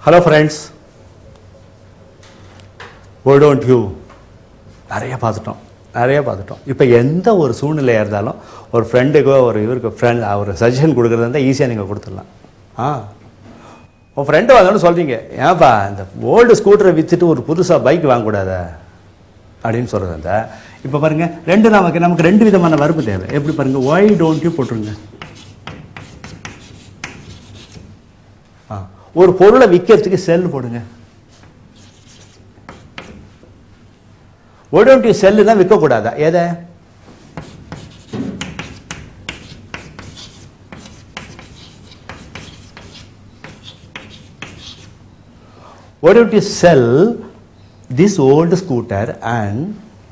Hello friends why don't you நிறைய பார்த்துட்டோம் நிறைய பார்த்துட்டோம் இப்போ எந்த ஒரு சூழ்நிலையாக இருந்தாலும் ஒரு ஃப்ரெண்டுக்கோ ஒரு இவருக்கு ஃப்ரெண்ட் ஒரு சஜஷன் கொடுக்குறதா இருந்தால் ஈஸியாக நீங்கள் கொடுத்துடலாம் ஆ உன் ஃப்ரெண்டு வந்தோன்னு சொல்கிறீங்க ஏன்ப்பா இந்த ஓல்டு ஸ்கூட்டரை விற்றுட்டு ஒரு புதுசாக பைக் வாங்கக்கூடாதா அப்படின்னு சொல்கிறது அந்த இப்போ பாருங்கள் ரெண்டு நமக்கு நமக்கு ரெண்டு விதமான வரப்பு தேவை எப்படி பாருங்கள் ஒய் டோன்ட் யூ போட்டுருங்க ஆ ஒரு பொருளை விற்கிறதுக்கு செல் போடுங்க ஒய் டோன்ட் யூ செல்லுனா விற்கக்கூடாதா எதை why don't you sell this old scooter and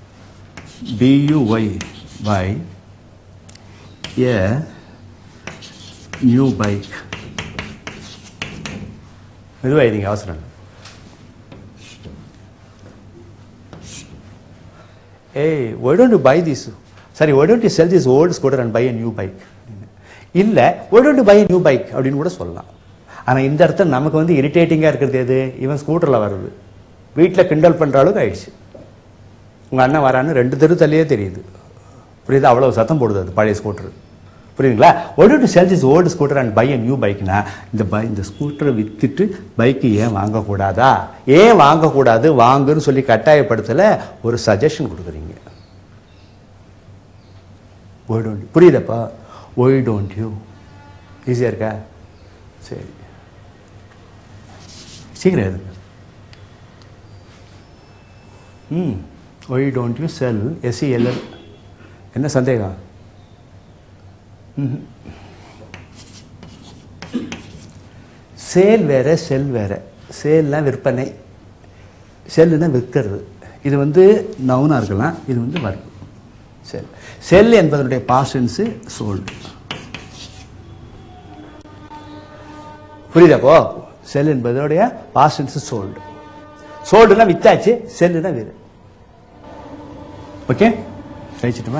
buy buy a new bike மெதுவாக எழுதிங்க அவசரம் இல்லை. ஏய் why don't you buy this sorry why don't you sell this old scooter and buy a new bike இல்லை why don't you buy a new bike அப்படின்னு கூட சொல்லலாம் ஆனால் இந்த இடத்துல நமக்கு வந்து இரிட்டேட்டிங்காக இருக்கிறது எது இவன் ஸ்கூட்டரில் வருது வீட்டில் கிண்டல் பண்ணுற அளவுக்கு ஆயிடுச்சு உங்கள் அண்ணன் வரான்னு ரெண்டு தெரு தள்ளியே தெரியுது புரியுது அவ்வளோ சத்தம் போடுது அது பழைய ஸ்கூட்டர் புரியுதுங்களா ஒடு to sell this old scooter and buy a new பைக்னா இந்த பை இந்த ஸ்கூட்டரை விற்றுட்டு பைக்கு ஏன் வாங்கக்கூடாதா ஏன் வாங்கக்கூடாது வாங்குன்னு சொல்லி கட்டாயப்படுத்தலை ஒரு சஜஷன் கொடுக்குறீங்க ஒய் டோன்ட் புரியுதப்பா ஒய் டோன்ட் யூ ஈஸியாக இருக்கா சரி சீக்கிரம் எழுதுங்க ம் why don't you sell S E L L என்ன சந்தேகம் சேல் வேற செல் வேற சேல்னா விற்பனை செல்லுனா விற்கிறது இது வந்து நவுனாக இருக்கலாம் இது வந்து வர்க்கம் செல் செல் என்பதனுடைய பாசன்ஸு சோல்டு புரியுதாப்போ செல் என்பதோடைய பாசன்ஸ் சோல்டு சோல்டுனா வித்தாச்சு செல்லுனா வேறு ஓகே கழிச்சிட்டுமா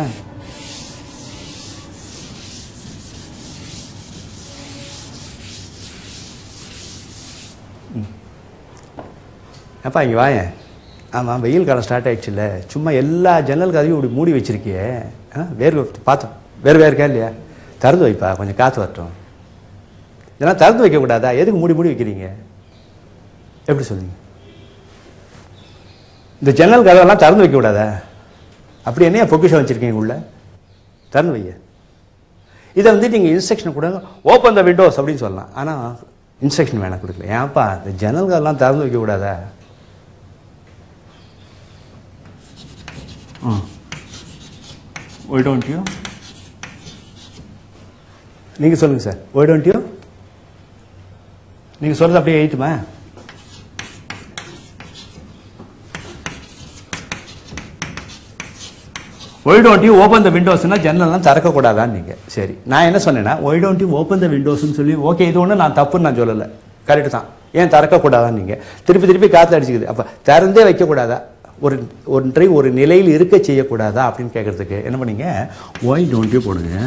அப்பா இங்கே வாயேன் ஆமாம் வெயில் காலம் ஸ்டார்ட் ஆயிடுச்சுல்ல சும்மா எல்லா ஜன்னல் கதவையும் இப்படி மூடி வச்சிருக்கியே ஆ வேறு பார்த்து வேறு வேறு இருக்கா இல்லையா திறந்து வைப்பா கொஞ்சம் காற்று வரட்டும் இதெல்லாம் திறந்து வைக்கக்கூடாதா எதுக்கு மூடி மூடி வைக்கிறீங்க எப்படி சொல்லுங்க இந்த ஜன்னல் கதவெல்லாம் திறந்து வைக்கக்கூடாதா அப்படி என்னையா பொக்கிஷம் வச்சுருக்கீங்க உள்ள திறந்து வைய இதை வந்து நீங்கள் இன்ஸ்ட்ரக்ஷன் கொடுங்க ஓப்பன் த விண்டோஸ் அப்படின்னு சொல்லலாம் ஆனால் இன்ஸ்ட்ரக்ஷன் வேணாம் கொடுக்கல ஏன்ப்பா இந்த ஜன்னல் கதெல்லாம் திறந்து வைக்கக்கூடாதா ஒய் டோன்ட் யூ நீங்கள் சொல்லுங்கள் சார் ஒய் டோன்ட் யூ நீங்கள் சொல்கிறது அப்படியே எழுத்துமா why don't you open the விண்டோஸ்னா ஜன்னல்லாம் திறக்கக்கூடாதான்னு நீங்கள் சரி நான் என்ன சொன்னேன்னா why don't you open the விண்டோஸ்னு சொல்லி ஓகே இது ஒன்று நான் தப்புன்னு நான் சொல்லலை கரெக்டு தான் ஏன் திறக்கக்கூடாதான்னு நீங்கள் திருப்பி திருப்பி காற்று அடிச்சுக்குது அப்போ திறந்தே வைக்கக்கூடாதா ஒரு ஒன்றை ஒரு நிலையில் இருக்க செய்யக்கூடாதா அப்படின்னு கேட்குறதுக்கு என்ன பண்ணீங்க ஒய் டோன்ட் யூ போடுங்க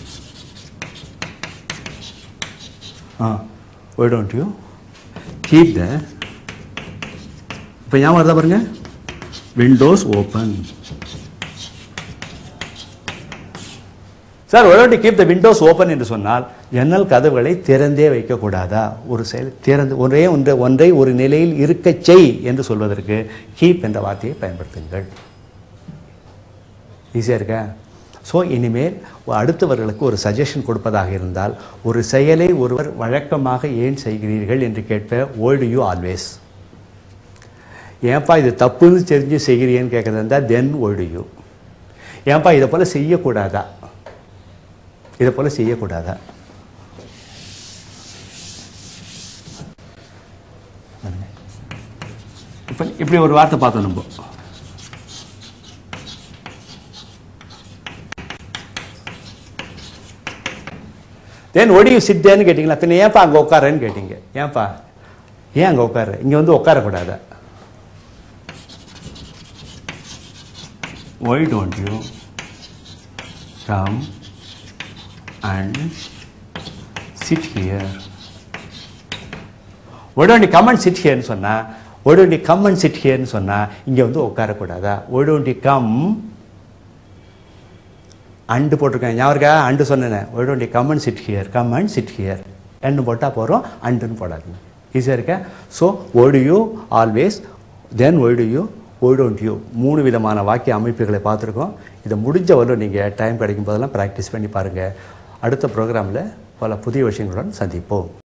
ஆ why don't you keep the இப்போ ஞாபகம் வருதா பாருங்க விண்டோஸ் ஓப்பன் சார் ஒருவாட்டி கீப் த விண்டோஸ் ஓப்பன் என்று சொன்னால் ஜன்னல் கதவுகளை திறந்தே வைக்கக்கூடாதா ஒரு செயல் திறந்து ஒரே ஒன்றை ஒன்றை ஒரு நிலையில் இருக்கச் செய் என்று சொல்வதற்கு கீப் என்ற வார்த்தையை பயன்படுத்துங்கள் ஈஸியாக இருக்கா ஸோ இனிமேல் அடுத்தவர்களுக்கு ஒரு சஜஷன் கொடுப்பதாக இருந்தால் ஒரு செயலை ஒருவர் வழக்கமாக ஏன் செய்கிறீர்கள் என்று கேட்ப ஓல்டு யூ ஆல்வேஸ் ஏன்பா இது தப்புன்னு தெரிஞ்சு செய்கிறீன்னு கேட்குறதா இருந்தால் தென் ஓல்டு யூ ஏன்பா இதை போல் செய்யக்கூடாதா இதை போல செய்யக்கூடாதா இப்போ இப்படி ஒரு வார்த்தை பார்த்தோம் நம்ம தென் ஒடி சித்தேன்னு கேட்டிங்களா பின்ன ஏன்ப்பா அங்கே உட்காரன்னு கேட்டீங்க ஏன்ப்பா ஏன் அங்கே உட்கார இங்கே வந்து உட்காரக்கூடாதா why don't you come and sit here why don't come and sit ஹியர்னு சொன்னா why don't come and sit ஹியர்னு சொன்னா இங்க வந்து உட்காரக்கூடாதா ஒய் டோன்ட் கம் அண்டு போட்டிருக்கேன் ஞாபகம் இருக்கா அண்டு சொன்னேன் why don't come and sit here come and sit here என்னு போட்டால் போகிறோம் அண்டுன்னு போடாதீங்க ஈஸியாக இருக்க so why do you always then why do you why don't you மூணு விதமான வாக்கிய அமைப்புகளை பார்த்துருக்கோம் இதை முடிஞ்ச வரலும் நீங்கள் டைம் கிடைக்கும் போதெல்லாம் ப்ராக்டிஸ் பண்ணி பாருங்கள் அடுத்த ப்ரோக்ராமில் பல புதிய விஷயங்களுடன் சந்திப்போம்